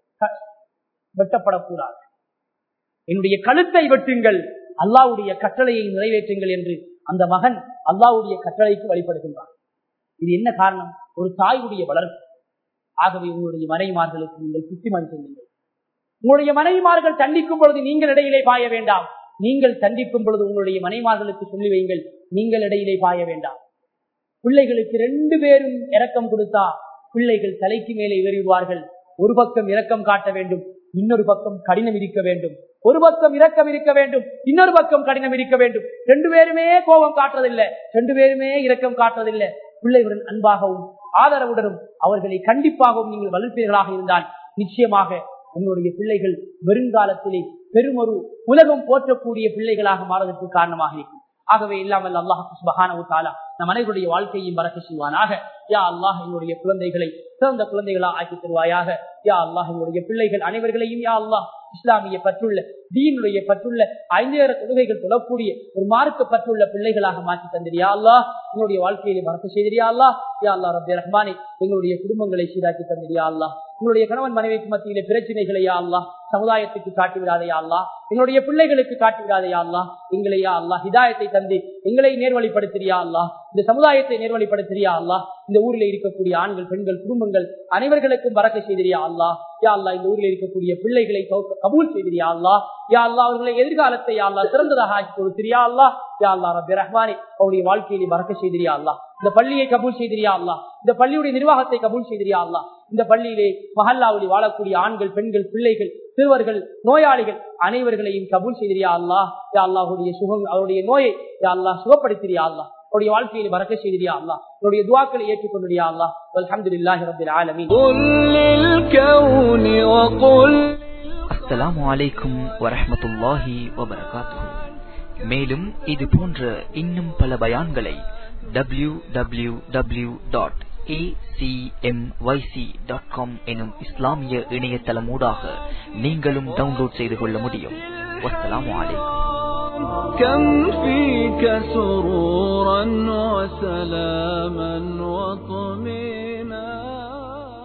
வெட்டப்படக்கூடாது என்னுடைய கழுத்தை வெட்டுங்கள் அல்லாவுடைய கட்டளையை நிறைவேற்றுங்கள் என்று அந்த மகன் அல்லாவுடைய கட்டளைக்கு வழிபடுகின்றான் இது என்ன காரணம் ஒரு தாயுடைய வளர்ப்பு ஆகவே உங்களுடைய மனைவிமார்களுக்கு நீங்கள் புத்திமதி செல்லுங்கள் உங்களுடைய மனைவிமார்கள் தண்டிக்கும் பொழுது நீங்கள் இடையிலே பாய வேண்டாம் நீங்கள் தண்டிக்கும் பொழுது உங்களுடைய மனைவிமார்களுக்கு சொல்லி வையுங்கள் நீங்கள் இடையிலே பாய வேண்டாம் பிள்ளைகளுக்கு ரெண்டு பேரும் இரக்கம் கொடுத்தா பிள்ளைகள் தலைக்கு மேலே ஏறிடுவார்கள் ஒரு பக்கம் இரக்கம் காட்ட வேண்டும் இன்னொரு பக்கம் கடினம் இருக்க வேண்டும் ஒரு பக்கம் இரக்கம் இருக்க வேண்டும் இன்னொரு பக்கம் கடினம் இருக்க வேண்டும் ரெண்டு பேருமே கோபம் காட்டுறதில்லை ரெண்டு பேருமே இரக்கம் காட்டுறதில்லை பிள்ளைகளுடன் அன்பாகவும் ஆதரவுடனும் அவர்களை கண்டிப்பாகவும் நீங்கள் வளர்ப்பீர்களாக இருந்தால் நிச்சயமாக உங்களுடைய பிள்ளைகள் வருங்காலத்திலே பெருமொரு உலகம் போற்றக்கூடிய பிள்ளைகளாக மாறுவதற்கு காரணமாக இருக்கும் ஆகவே இல்லாமல் அல்லாஹு சுபஹானவு தாலா நம் அனைவருடைய வாழ்க்கையும் வரக்க செய்வானாக யா அல்லாஹ் எங்களுடைய குழந்தைகளை சிறந்த குழந்தைகளா ஆக்கி தருவாயாக யா அல்லாஹ் எங்களுடைய பிள்ளைகள் அனைவர்களையும் யா அல்லாஹ் இஸ்லாமிய பற்றுள்ள தீனுடைய பற்றுள்ள ஐந்து நேர தொழுகைகள் தொழக்கூடிய ஒரு மார்க்க பற்றுள்ள பிள்ளைகளாக மாற்றி தந்திரியா அல்லா எங்களுடைய வாழ்க்கையிலே மறக்க செய்திரியா அல்லா யா அல்லா ரபி ரஹ்மானே எங்களுடைய குடும்பங்களை சீராக்கி தந்திரியா அல்லா உங்களுடைய கணவன் மனைவிக்கு மத்தியிலே பிரச்சனைகளை யா அல்லா சமுதாயத்துக்கு காட்டி விடாதையா அல்லா எங்களுடைய பிள்ளைகளுக்கு காட்டி விடாதையா அல்லா எங்களையா அல்லா ஹிதாயத்தை தந்து எங்களை நேர்வழிப்படுத்துறியா அல்லா இந்த சமுதாயத்தை நேர்வழிப்படுத்துறியா அல்லா இந்த ஊரில் இருக்கக்கூடிய ஆண்கள் பெண்கள் குடும்பங்கள் அனைவர்களுக்கும் பறக்க செய்திரியா அல்லா யா அல்லா இந்த ஊரில் இருக்கக்கூடிய பிள்ளைகளை கபூல் செய்திரியா அல்லா யா அல்லா அவர்களை எதிர்காலத்தை யா அல்லா சிறந்ததாக ஆக்கி கொடுத்திரியா அல்லா யா அல்லா ரபி ரஹ்மானி அவருடைய வாழ்க்கையிலே பறக்க செய்திரியா அல்லா இந்த பள்ளியை கபூல் செய்திரியா அல்லா இந்த பள்ளியுடைய நிர்வாகத்தை கபூல் செய்திரியா அல்லா இந்த பள்ளியிலே மஹல்லாவில் வாழக்கூடிய ஆண்கள் பெண்கள் பிள்ளைகள் சிறுவர்கள் நோயாளிகள் அனைவர்களையும் கபூல் செய்திரியா அல்லா யா அல்லாஹுடைய சுகம் அவருடைய நோயை யா அல்லா சுகப்படுத்திரியா அல்லா அவருடைய வாழ்க்கையில் வரக்க செய்திரியா அல்லா அவருடைய துவாக்களை ஏற்றுக்கொண்டியா அல்லா அல்ஹம்துலில்லாஹி ரப்பில் ஆலமீன் அஸ்ஸலாமு அலைக்கும் வரஹ்மத்துல்லாஹி வபரகாத்துஹு மேலும் இது போன்ற இன்னும் பல பயான்களை W W W dot acmyc.com எனும் இஸ்லாமிய இணையதளமூடாக நீங்களும் டவுன்லோட் செய்து கொள்ள முடியும் வஸ்ஸலாமு அலைக்கும் كم فيك سرورا وسلاما وطمئنا